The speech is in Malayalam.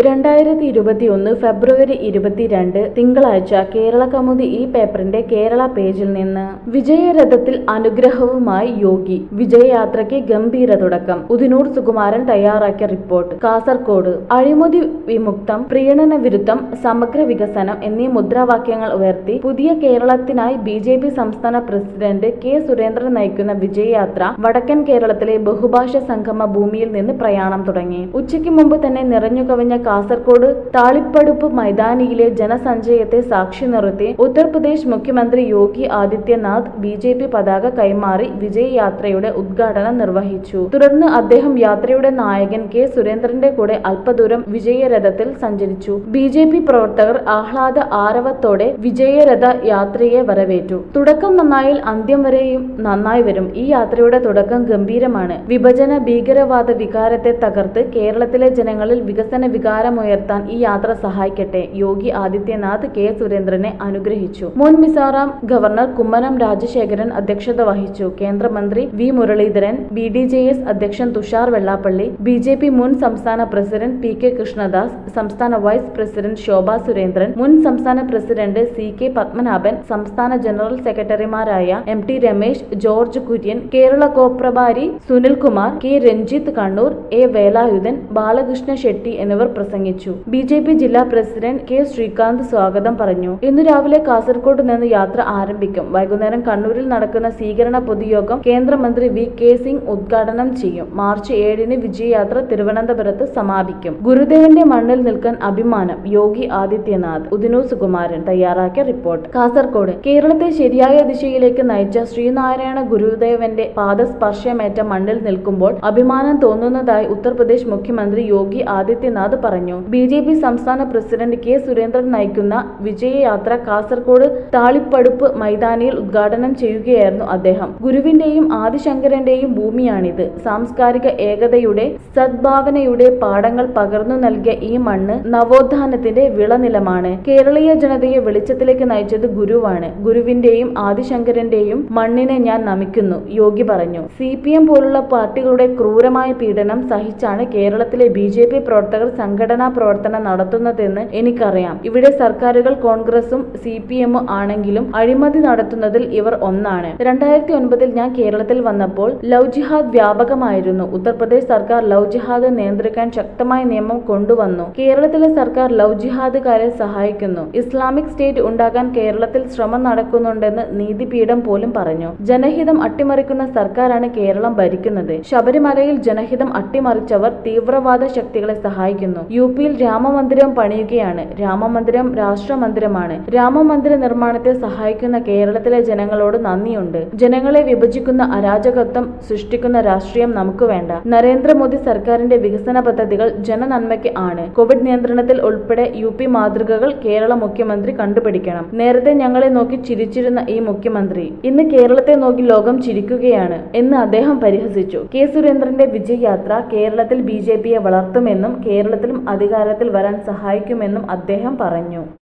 രണ്ടായിരത്തി ഇരുപത്തിയൊന്ന് ഫെബ്രുവരി ഇരുപത്തിരണ്ട് തിങ്കളാഴ്ച കേരള കൗമുദി ഈ പേപ്പറിന്റെ കേരള പേജിൽ നിന്ന് വിജയരഥത്തിൽ അനുഗ്രഹവുമായി യോഗി വിജയയാത്രയ്ക്ക് ഗംഭീര തുടക്കം ഉദിനൂർ സുകുമാരൻ തയ്യാറാക്കിയ റിപ്പോർട്ട് കാസർകോട് അഴിമതി വിമുക്തം പ്രീണന വിരുദ്ധം സമഗ്ര വികസനം എന്നീ മുദ്രാവാക്യങ്ങൾ ഉയർത്തി പുതിയ കേരളത്തിനായി ബി ജെ പി സംസ്ഥാന പ്രസിഡന്റ് കെ സുരേന്ദ്രൻ നയിക്കുന്ന വിജയയാത്ര വടക്കൻ കേരളത്തിലെ ബഹുഭാഷ സംഗമ ഭൂമിയിൽ നിന്ന് പ്രയാണം തുടങ്ങി ഉച്ചയ്ക്ക് മുമ്പ് തന്നെ നിറഞ്ഞു കവിഞ്ഞ കാസർകോട് താളിപ്പടുപ്പ് മൈതാനിയിലെ ജനസഞ്ചയത്തെ സാക്ഷി നിർത്തി ഉത്തർപ്രദേശ് മുഖ്യമന്ത്രി Yogi Adityanath B J P പതാക കൈമാറി വിജയ് യാത്രയുടെ ഉദ്ഘാടനം നിർവഹിച്ചു തുടർന്ന് അദ്ദേഹം യാത്രയുടെ നായകൻ കെ സുരേന്ദ്രന്റെ കൂടെ അല്പദൂരം വിജയരഥത്തിൽ സഞ്ചരിച്ചു ബി ജെ പി പ്രവർത്തകർ ആഹ്ലാദ ആരവത്തോടെ വിജയരഥ യാത്രയെ വരവേറ്റു തുടക്കം നന്നായാൽ അന്ത്യം വരെയും നന്നായി വരും ഈ യാത്രയുടെ തുടക്കം ഗംഭീരമാണ് വിഭജന ഭീകരവാദ വികാരത്തെ തകർത്ത് കേരളത്തിലെ ജനങ്ങളിൽ വികസന വികാരമുയർത്താൻ ഈ യാത്ര സഹായിക്കട്ടെ യോഗി ആദിത്യനാഥ് കെ സുരേന്ദ്രനെ അനുഗ്രഹിച്ചു മുൻ മിസോറാം ഗവർണർ കുമ്മനം രാജശേഖരൻ അധ്യക്ഷത വഹിച്ചു കേന്ദ്രമന്ത്രി V Muraleedharan B D J S അധ്യക്ഷൻ Thushar Vellappally B J P മുൻ സംസ്ഥാന പ്രസിഡന്റ് പി കെ കൃഷ്ണദാസ് സംസ്ഥാന വൈസ് പ്രസിഡന്റ് ശോഭ സുരേന്ദ്രൻ മുൻ സംസ്ഥാന പ്രസിഡന്റ് സി കെ പത്മനാഭൻ സംസ്ഥാന ജനറൽ സെക്രട്ടറിമാരായ എം ടി രമേശ് ജോർജ് കുര്യൻ കേരള കോപ്രഭാരി സുനിൽകുമാർ കെ രഞ്ജിത്ത് കണ്ണൂർ എ വേലായുധൻ ബാലകൃഷ്ണ ഷെട്ടി എന്നിവർ പ്രസംഗിച്ചു ബി ജെ പി ജില്ലാ പ്രസിഡന്റ് കെ ശ്രീകാന്ത് സ്വാഗതം പറഞ്ഞു ഇന്ന് രാവിലെ കാസർഗോഡ് നിന്ന് യാത്ര ആരംഭിക്കും വൈകുന്നേരം കണ്ണൂരിൽ നടക്കുന്ന സ്വീകരണ പൊതുയോഗം കേന്ദ്രമന്ത്രി വി കെ സിംഗ് ഉദ്ഘാടനം ചെയ്യും മാർച്ച് ഏഴിന് വിജയയാത്ര തിരുവനന്തപുരത്ത് സമാപിക്കും ഗുരുദേവന്റെ മണ്ണിൽ നിൽക്കാൻ അഭിമാനം യോഗി ആദിത്യനാഥ് ഉദിനു സുകുമാരൻ തയ്യാറാക്കിയ റിപ്പോർട്ട് കാസർഗോഡ് കേരളത്തെ ശരിയായ ദിശയിലേക്ക് നയിച്ച ശ്രീനാരായണ ഗുരുദേവന്റെ പാദസ്പർശമേറ്റ മണ്ണിൽ നിൽക്കുമ്പോൾ അഭിമാനം തോന്നുന്നതായി ഉത്തർപ്രദേശ് മുഖ്യമന്ത്രി യോഗി ആദിത്യനാഥ് പറഞ്ഞു ബി ജെ പി സംസ്ഥാന പ്രസിഡന്റ് കെ സുരേന്ദ്രൻ നയിക്കുന്ന വിജയയാത്ര കാസർഗോഡ് താളിപ്പടുപ്പ് മൈതാനിയിൽ ഉദ്ഘാടനം ചെയ്യുകയായിരുന്നു അദ്ദേഹം ഗുരുവിന്റെയും ആദിശങ്കരന്റെയും ഭൂമിയാണിത് സാംസ്കാരിക ഏകതയുടെ സദ്ഭാവനയുടെ പാഠങ്ങൾ പകർന്നു നൽകിയ ഈ മണ്ണ് നവോത്ഥാനത്തിന്റെ വിളനിലമാണ് കേരളീയ ജനതയെ വെളിച്ചത്തിലേക്ക് നയിച്ചത് ഗുരുവാണ് ഗുരുവിന്റെയും ആദിശങ്കരന്റെയും മണ്ണിനെ ഞാൻ നമിക്കുന്നു യോഗി പറഞ്ഞു സി പി എം പോലുള്ള പാർട്ടികളുടെ ക്രൂരമായ പീഡനം സഹിച്ചാണ് കേരളത്തിലെ ബി ജെ പി പ്രവർത്തകർ സംഘടനാ പ്രവർത്തനം നടത്തുന്നതെന്ന് എനിക്കറിയാം ഇവിടെ സർക്കാരുകൾ കോൺഗ്രസും സി പി എമ്മും ആണെങ്കിലും അഴിമതി നടത്തുന്നതിൽ ഇവർ ഒന്നാണ് രണ്ടായിരത്തി ഒൻപതിൽ ഞാൻ കേരളത്തിൽ വന്നപ്പോൾ ലവ് ജിഹാദ് വ്യാപകമായിരുന്നു ഉത്തർപ്രദേശ് സർക്കാർ ലവ് ജിഹാദ് നിയന്ത്രിക്കാൻ ശക്തമായ നിയമം കൊണ്ടുവന്നു കേരളത്തിലെ സർക്കാർ ലവ് ജിഹാദുകാരെ സഹായിക്കുന്നു ഇസ്ലാമിക് സ്റ്റേറ്റ് ഉണ്ടാക്കാൻ കേരളത്തിൽ ശ്രമം നടക്കുന്നുണ്ടെന്ന് നീതിപീഠം പോലും പറഞ്ഞു ജനഹിതം അട്ടിമറിക്കുന്ന സർക്കാരാണ് കേരളം ഭരിക്കുന്നത് ശബരിമലയിൽ ജനഹിതം അട്ടിമറിച്ചവർ തീവ്രവാദ ശക്തികളെ സഹായിക്കുന്നു യു പിയിൽ രാമമന്ദിരം പണിയുകയാണ് രാമമന്ദിരം രാഷ്ട്രമന്ദിരമാണ് രാമമന്ദിര നിർമ്മാണത്തെ സഹായിക്കുന്ന കേരളത്തിലെ ജനങ്ങളോട് നന്ദിയുണ്ട് ജനങ്ങളെ വിഭജിക്കുന്ന അരാജകത്വം സൃഷ്ടിക്കുന്ന രാഷ്ട്രീയം നമുക്ക് വേണ്ട നരേന്ദ്രമോദി സർക്കാരിന്റെ വികസന പദ്ധതികൾ ജനനന്മയ്ക്ക് ആണ് കോവിഡ് നിയന്ത്രണത്തിൽ ഉൾപ്പെടെ യു പി മാതൃകകൾ കേരള മുഖ്യമന്ത്രി കണ്ടുപിടിക്കണം നേരത്തെ ഞങ്ങളെ നോക്കി ചിരിച്ചിരുന്ന ഈ മുഖ്യമന്ത്രി ഇന്ന് കേരളത്തെ നോക്കി ലോകം ചിരിക്കുകയാണ് എന്ന് അദ്ദേഹം പരിഹസിച്ചു കെ സുരേന്ദ്രന്റെ വിജയയാത്ര കേരളത്തിൽ ബി ജെ പിയെ വളർത്തുമെന്നും കേരളത്തിലും അധികാരത്തിൽ വരാൻ സഹായിക്കുമെന്നും അദ്ദേഹം പറഞ്ഞു